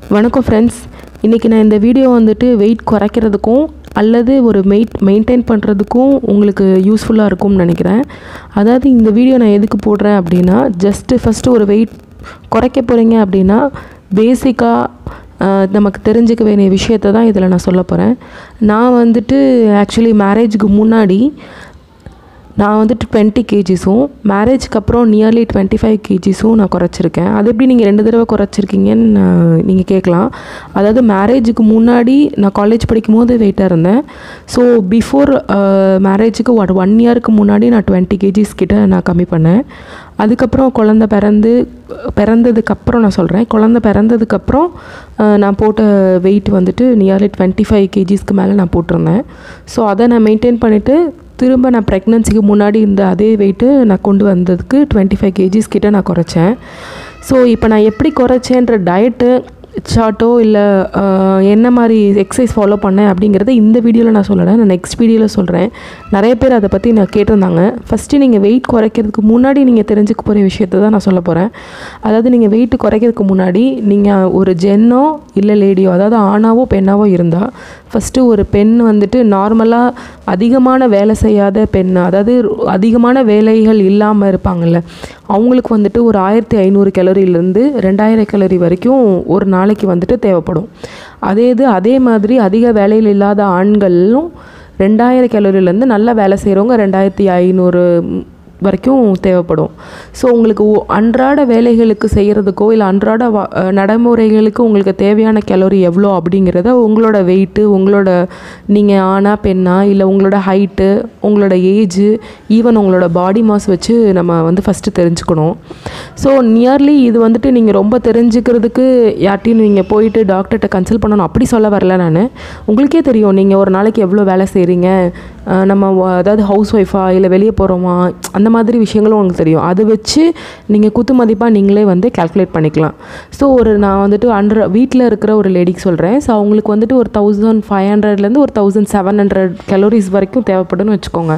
வணக்கம் ஃப்ரெண்ட்ஸ் இன்றைக்கி நான் இந்த வீடியோ வந்துட்டு வெயிட் குறைக்கிறதுக்கும் அல்லது ஒரு மெயிட் மெயின்டைன் பண்ணுறதுக்கும் உங்களுக்கு யூஸ்ஃபுல்லாக இருக்கும்னு நினைக்கிறேன் அதாவது இந்த வீடியோ நான் எதுக்கு போடுறேன் அப்படின்னா ஜஸ்ட்டு ஃபஸ்ட்டு ஒரு வெயிட் குறைக்க போகிறீங்க அப்படின்னா பேசிக்காக நமக்கு தெரிஞ்சுக்க வேண்டிய விஷயத்தை தான் இதில் நான் சொல்ல போகிறேன் நான் வந்துட்டு ஆக்சுவலி மேரேஜுக்கு முன்னாடி நான் வந்துட்டு டுவெண்ட்டி கேஜிஸும் மேரேஜ்க்கு அப்புறம் நியர்லி டுவெண்ட்டி ஃபைவ் கேஜிஸும் நான் குறைச்சிருக்கேன் அது எப்படி நீங்கள் ரெண்டு தடவை குறைச்சிருக்கீங்கன்னு நீங்கள் கேட்கலாம் அதாவது மேரேஜுக்கு முன்னாடி நான் காலேஜ் படிக்கும் போது வெயிட்டாக இருந்தேன் ஸோ பிஃபோர் மேரேஜுக்கு ஒரு ஒன் இயருக்கு முன்னாடி நான் டுவெண்ட்டி கேஜிஸ் கிட்ட நான் கம்மி பண்ணேன் அதுக்கப்புறம் குழந்த பிறந்து பிறந்ததுக்கப்புறம் நான் சொல்கிறேன் குழந்த பிறந்ததுக்கப்புறம் நான் போட்ட வெயிட் வந்துட்டு நியர்லி டுவெண்ட்டி ஃபைவ் கேஜிஸ்க்கு மேலே நான் போட்டிருந்தேன் ஸோ அதை நான் மெயின்டைன் பண்ணிவிட்டு திரும்ப நான் ப்ரெக்னன்சிக்கு முன்னாடி இந்த அதே வெயிட்டு நான் கொண்டு வந்ததுக்கு டுவெண்ட்டி ஃபைவ் கேஜிஸ் கிட்ட நான் குறைச்சேன் ஸோ இப்போ நான் எப்படி குறைச்சேன்ற டயட்டு சார்ட்டோ இல்லை என்ன மாதிரி எக்ஸசைஸ் ஃபாலோ பண்ணேன் அப்படிங்கிறத இந்த வீடியோவில் நான் சொல்லலை நான் நெக்ஸ்ட் வீடியோவில் சொல்கிறேன் நிறைய பேர் அதை பற்றி நான் கேட்டிருந்தாங்க ஃபஸ்ட்டு நீங்கள் வெயிட் குறைக்கிறதுக்கு முன்னாடி நீங்கள் தெரிஞ்சுக்க போகிற விஷயத்தை தான் நான் சொல்ல போகிறேன் அதாவது நீங்கள் வெயிட் குறைக்கிறதுக்கு முன்னாடி நீங்கள் ஒரு ஜென்னோ இல்லை லேடியோ அதாவது ஆணாவோ பெண்ணாவோ இருந்தால் ஃபஸ்ட்டு ஒரு பெண் வந்துட்டு நார்மலாக அதிகமான வேலை செய்யாத பெண் அதாவது அதிகமான வேலைகள் இல்லாமல் இருப்பாங்கள்ல அவங்களுக்கு வந்துட்டு ஒரு ஆயிரத்தி ஐநூறு கேலரியிலேருந்து ரெண்டாயிரம் கேலரி வரைக்கும் ஒரு நாளைக்கு வந்துட்டு தேவைப்படும் அதே இது அதே மாதிரி அதிக வேலையில் இல்லாத ஆண்களும் ரெண்டாயிரம் கேலரியிலேருந்து நல்லா வேலை செய்கிறவங்க ரெண்டாயிரத்தி ஐநூறு வரைக்கும் தேவைப்படும் ஸோ உங்களுக்கு அன்றாட வேலைகளுக்கு செய்கிறதுக்கோ இல்லை அன்றாட வா நடைமுறைகளுக்கு உங்களுக்கு தேவையான கேலரி எவ்வளோ அப்படிங்கிறத உங்களோட வெயிட்டு உங்களோட நீங்கள் ஆணா பெண்ணா இல்லை உங்களோட ஹைட்டு உங்களோட ஏஜு ஈவன் உங்களோட பாடி மாஸ் வச்சு நம்ம வந்து ஃபஸ்ட்டு தெரிஞ்சுக்கணும் ஸோ நியர்லி இது வந்துட்டு நீங்கள் ரொம்ப தெரிஞ்சுக்கிறதுக்கு யார்ட்டையும் நீங்கள் போயிட்டு டாக்டர்கிட்ட கன்சல்ட் பண்ணணும் அப்படி சொல்ல வரல நான் உங்களுக்கே தெரியும் நீங்கள் ஒரு நாளைக்கு எவ்வளோ வேலை செய்கிறீங்க நம்ம அதாவது ஹவுஸ் ஒய்ஃபா இல்லை வெளியே போகிறோமா அந்த மாதிரி விஷயங்களும் உங்களுக்கு தெரியும் அதை வச்சு நீங்கள் குத்து மதிப்பாக நீங்களே வந்து கேல்குலேட் பண்ணிக்கலாம் ஸோ ஒரு நான் வந்துட்டு அண்டர் வீட்டில் இருக்கிற ஒரு லேடிக்கு சொல்கிறேன் ஸோ அவங்களுக்கு வந்துட்டு ஒரு தௌசண்ட் ஃபைவ் ஹண்ட்ரட்லேருந்து ஒரு தௌசண்ட் செவன் ஹண்ட்ரட் கலோரிஸ் வரைக்கும் தேவைப்படுன்னு வச்சுக்கோங்க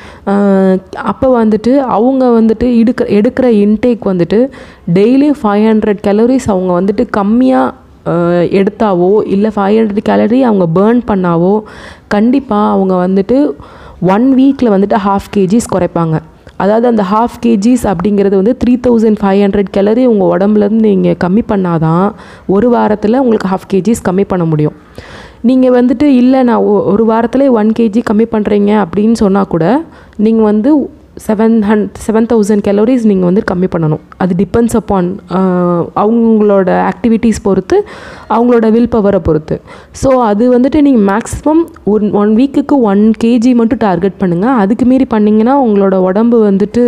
அப்போ வந்துட்டு அவங்க வந்துட்டு எடுக்க எடுக்கிற இன்டேக் வந்துட்டு டெய்லியும் ஃபைவ் ஹண்ட்ரட் கலோரிஸ் அவங்க வந்துட்டு கம்மியாக எடுத்தாவோ இல்லை ஃபைவ் ஹண்ட்ரட் கேலரி அவங்க பேர்ன் பண்ணாவோ கண்டிப்பாக அவங்க வந்துட்டு ஒன் வீக்கில் வந்துட்டு ஹாஃப் கேஜிஸ் குறைப்பாங்க அதாவது அந்த ஹாஃப் கேஜிஸ் அப்படிங்கிறது வந்து three thousand five hundred calorie உங்கள் உடம்புலேருந்து நீங்கள் கம்மி பண்ணாதான் ஒரு வாரத்தில் உங்களுக்கு ஹாஃப் கேஜிஸ் கம்மி பண்ண முடியும் நீங்கள் வந்துட்டு இல்லை நான் ஒரு வாரத்தில் ஒன் கேஜி கம்மி பண்ணுறீங்க அப்படின்னு சொன்னால் கூட நீங்கள் வந்து seven hundred seven thousand calories நீங்கள் வந்து கம்மி பண்ணணும் அது டிபெண்ட்ஸ் அப்பான் அவங்களோட ஆக்டிவிட்டீஸ் பொறுத்து அவங்களோட வில் பவரை பொறுத்து ஸோ அது வந்துட்டு நீங்கள் மேக்ஸிமம் ஒன் ஒன் வீக்குக்கு ஒன் கேஜி மட்டும் டார்கெட் பண்ணுங்கள் அதுக்கு மீறி பண்ணிங்கன்னா உங்களோட உடம்பு வந்துட்டு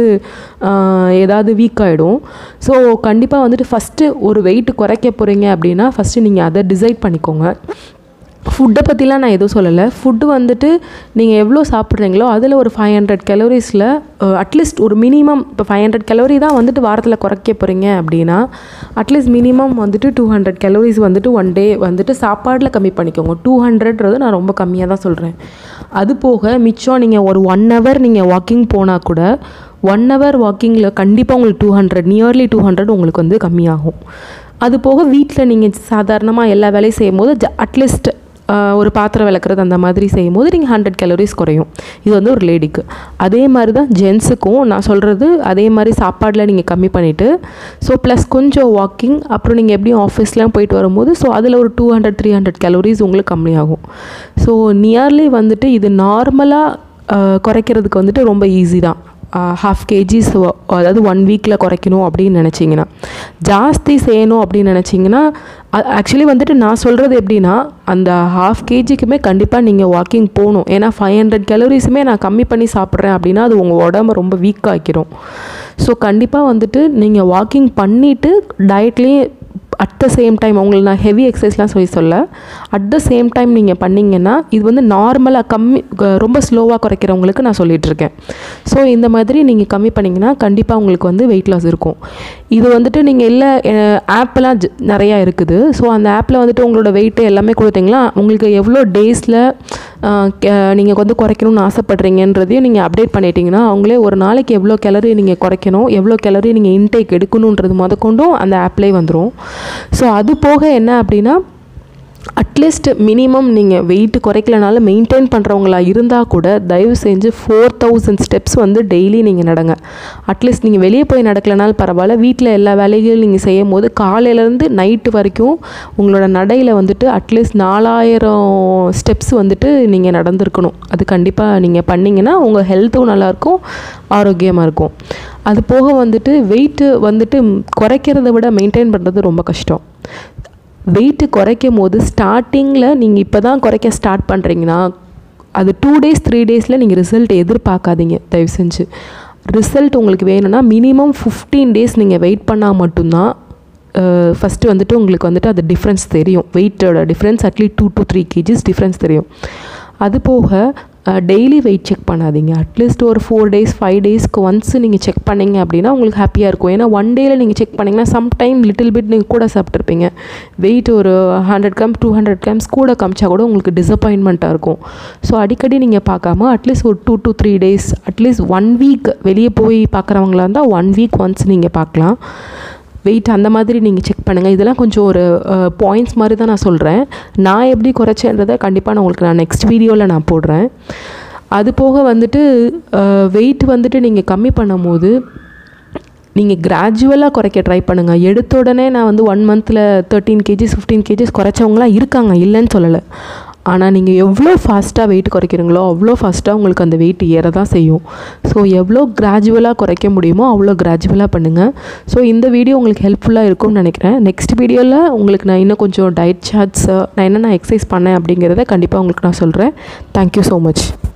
ஏதாவது வீக் ஆகிடும் ஸோ கண்டிப்பாக வந்துட்டு ஃபஸ்ட்டு ஒரு வெயிட் குறைக்க போகிறீங்க அப்படின்னா ஃபஸ்ட்டு நீங்கள் அதை டிசைட் பண்ணிக்கோங்க ஃபுட்டை பற்றிலாம் நான் எதுவும் சொல்லலை ஃபுட்டு வந்துட்டு நீங்கள் எவ்வளோ சாப்பிட்றீங்களோ அதில் ஒரு ஃபைவ் ஹண்ட்ரட் கலோரிஸில் அட்லீஸ்ட் ஒரு மினிமம் இப்போ ஃபைவ் ஹண்ட்ரட் கலோரி தான் வந்துட்டு வாரத்தில் குறைக்க போகிறீங்க அப்படின்னா அட்லீஸ்ட் மினிமம் வந்துட்டு டூ ஹண்ட்ரட் கலோரிஸ் வந்துட்டு ஒன் டே வந்துட்டு சாப்பாடில் கம்மி பண்ணிக்கோங்க டூ ஹண்ட்ரட்றது நான் ரொம்ப கம்மியாக தான் சொல்கிறேன் அது போக மிச்சம் நீங்கள் ஒரு ஒன் ஹவர் நீங்கள் வாக்கிங் போனால் கூட ஒன் ஹவர் வாக்கிங்கில் கண்டிப்பாக உங்களுக்கு two hundred nearly two hundred உங்களுக்கு வந்து கம்மியாகும் அது போக வீட்டில் நீங்கள் சாதாரணமாக எல்லா வேலையும் செய்யும் போது ஜ அட்லீஸ்ட் ஒரு பாத்திரம் விளக்குறது அந்த மாதிரி செய்யும் போது நீங்கள் ஹண்ட்ரட் கேலரிஸ் குறையும் இது வந்து ஒரு லேடிக்கு அதே மாதிரி தான் ஜென்ஸுக்கும் நான் சொல்கிறது அதே மாதிரி சாப்பாடில் நீங்கள் கம்மி பண்ணிவிட்டு ஸோ ப்ளஸ் கொஞ்சம் வாக்கிங் அப்புறம் நீங்கள் எப்படியும் ஆஃபீஸ்லாம் போயிட்டு வரும்போது ஸோ அதில் ஒரு two hundred three hundred calories உங்களுக்கு கம்மியாகும் ஸோ நியர்லி வந்துட்டு இது நார்மலாக குறைக்கிறதுக்கு வந்துட்டு ரொம்ப ஈஸி தான் ஹாஃப் கேஜிஸ் அதாவது ஒன் வீக்கில் குறைக்கணும் அப்படின்னு நினச்சிங்கன்னா ஜாஸ்தி செய்யணும் அப்படின்னு நினச்சிங்கன்னா ஆக்சுவலி வந்துட்டு நான் சொல்கிறது எப்படின்னா அந்த ஹாஃப் கேஜிக்குமே கண்டிப்பாக நீங்கள் வாக்கிங் போகணும் ஏன்னா ஃபைவ் ஹண்ட்ரட் கேலரிஸுமே நான் கம்மி பண்ணி சாப்பிட்றேன் அப்படின்னா அது உங்கள் உடம்ப ரொம்ப வீக் ஆக்கிரும் ஸோ கண்டிப்பாக வந்துட்டு நீங்கள் வாக்கிங் பண்ணிவிட்டு டயட்லேயே அட் த சேம் டைம் உங்களுக்கு நான் ஹெவி எக்ஸசைஸ்லாம் சொல்லி சொல்ல அட் த சேம் டைம் நீங்கள் பண்ணிங்கன்னா இது வந்து நார்மலாக கம்மி ரொம்ப ஸ்லோவாக குறைக்கிறவங்களுக்கு நான் சொல்லிகிட்ருக்கேன் ஸோ இந்த மாதிரி நீங்கள் கம்மி பண்ணிங்கன்னா கண்டிப்பாக உங்களுக்கு வந்து வெயிட் லாஸ் இருக்கும் இது வந்துட்டு நீங்கள் இல்லை ஆப்பெல்லாம் நிறையா இருக்குது ஸோ அந்த ஆப்பில் வந்துட்டு உங்களோட வெயிட்டு எல்லாமே கொடுத்தீங்களா உங்களுக்கு எவ்வளோ டேஸில் நீங்கள் வந்து குறைக்கணும்னு ஆசைப்பட்றீங்கன்றதையும் நீங்கள் அப்டேட் பண்ணிட்டீங்கன்னா அவங்களே ஒரு நாளைக்கு எவ்வளோ கேலரி நீங்கள் குறைக்கணும் எவ்வளோ கேலரி நீங்கள் இன்டேக் எடுக்கணுன்றது முதற்கொண்டும் அந்த ஆப்லேயே வந்துடும் ஸோ அது போக என்ன அப்படின்னா அட்லீஸ்ட் மினிமம் நீங்கள் வெயிட் குறைக்கலனாலும் மெயின்டைன் பண்ணுறவங்களா இருந்தால் கூட தயவு செஞ்சு ஃபோர் தௌசண்ட் ஸ்டெப்ஸ் வந்து டெய்லி நீங்கள் நடங்க அட்லீஸ்ட் நீங்கள் வெளியே போய் நடக்கலனாலும் பரவாயில்ல வீட்டில் எல்லா வேலைகளும் நீங்கள் செய்யும் போது காலையிலேருந்து நைட்டு வரைக்கும் உங்களோட நடையில் வந்துட்டு அட்லீஸ்ட் நாலாயிரம் ஸ்டெப்ஸ் வந்துட்டு நீங்கள் நடந்திருக்கணும் அது கண்டிப்பாக நீங்கள் பண்ணிங்கன்னா உங்கள் ஹெல்த்தும் நல்லாயிருக்கும் ஆரோக்கியமாக இருக்கும் அது போக வந்துட்டு வெயிட்டு வந்துட்டு குறைக்கிறத விட மெயின்டைன் பண்ணுறது ரொம்ப கஷ்டம் வெயிட்டு குறைக்கும் போது ஸ்டார்டிங்கில் நீங்கள் இப்போ தான் குறைக்க ஸ்டார்ட் பண்ணுறீங்கன்னா அது டூ டேஸ் த்ரீ டேஸில் நீங்கள் ரிசல்ட் எதிர்பார்க்காதீங்க தயவு செஞ்சு ரிசல்ட் உங்களுக்கு வேணும்னா மினிமம் ஃபிஃப்டீன் டேஸ் நீங்கள் வெயிட் பண்ணால் மட்டும்தான் ஃபஸ்ட்டு வந்துட்டு உங்களுக்கு வந்துட்டு அது டிஃப்ரென்ஸ் தெரியும் வெயிட்டோட difference at least two to three KGs difference தெரியும் அது போக டெய்லி வெயிட் செக் பண்ணாதீங்க அட்லீஸ்ட் ஒரு ஃபோர் டேஸ் ஃபைவ் டேஸ்க்கு ஒன்ஸ் நீங்கள் செக் பண்ணீங்க அப்படின்னா உங்களுக்கு ஹாப்பியாக இருக்கும் ஏன்னா ஒன் டேயில் நீங்கள் செக் பண்ணிங்கன்னா சம்டைம் லிட்டில் பிட் நீங்கள் கூட சாப்பிட்ருப்பீங்க வெயிட் ஒரு hundred gram two hundred grams கூட காமிச்சா கூட உங்களுக்கு டிசப்பாயின்மெண்ட்டாக இருக்கும் ஸோ அடிக்கடி நீங்கள் பார்க்காம அட்லீஸ்ட் ஒரு two to three days at least one week வெளியே போய் பார்க்குறவங்களா இருந்தால் ஒன் வீக் ஒன்ஸ் நீங்கள் பார்க்கலாம் வெயிட் அந்த மாதிரி நீங்கள் செக் பண்ணுங்கள் இதெல்லாம் கொஞ்சம் ஒரு பாயிண்ட்ஸ் மாதிரி தான் நான் சொல்கிறேன் நான் எப்படி குறைச்சேன்றதை கண்டிப்பாக நான் உங்களுக்கு நான் நெக்ஸ்ட் வீடியோவில் நான் போடுறேன் அது போக வந்துட்டு வெயிட் வந்துட்டு நீங்கள் கம்மி பண்ணும்போது நீங்கள் கிராஜுவலாக குறைக்க ட்ரை பண்ணுங்கள் எடுத்த உடனே நான் வந்து ஒன் மந்தில் தேர்ட்டீன் கேஜிஸ் ஃபிஃப்டீன் கேஜிஸ் குறைச்சவங்களாம் இருக்காங்க இல்லைன்னு சொல்லலை ஆனால் நீங்கள் எவ்வளோ ஃபாஸ்ட்டாக வெயிட் குறைக்கிறீங்களோ அவ்வளோ ஃபாஸ்ட்டாக உங்களுக்கு அந்த வெயிட் ஏற தான் செய்யும் ஸோ எவ்வளோ கிராஜுவலாக குறைக்க முடியுமோ அவ்வளோ கிராஜுவலாக பண்ணுங்கள் ஸோ இந்த வீடியோ உங்களுக்கு ஹெல்ப்ஃபுல்லாக இருக்கும்னு நினைக்கிறேன் நெக்ஸ்ட் வீடியோவில் உங்களுக்கு நான் இன்னும் கொஞ்சம் டயட் சார்ட்ஸ் நான் என்னென்ன எக்ஸசைஸ் பண்ணேன் அப்படிங்கிறத கண்டிப்பாக உங்களுக்கு நான் சொல்கிறேன் தேங்க்யூ ஸோ மச்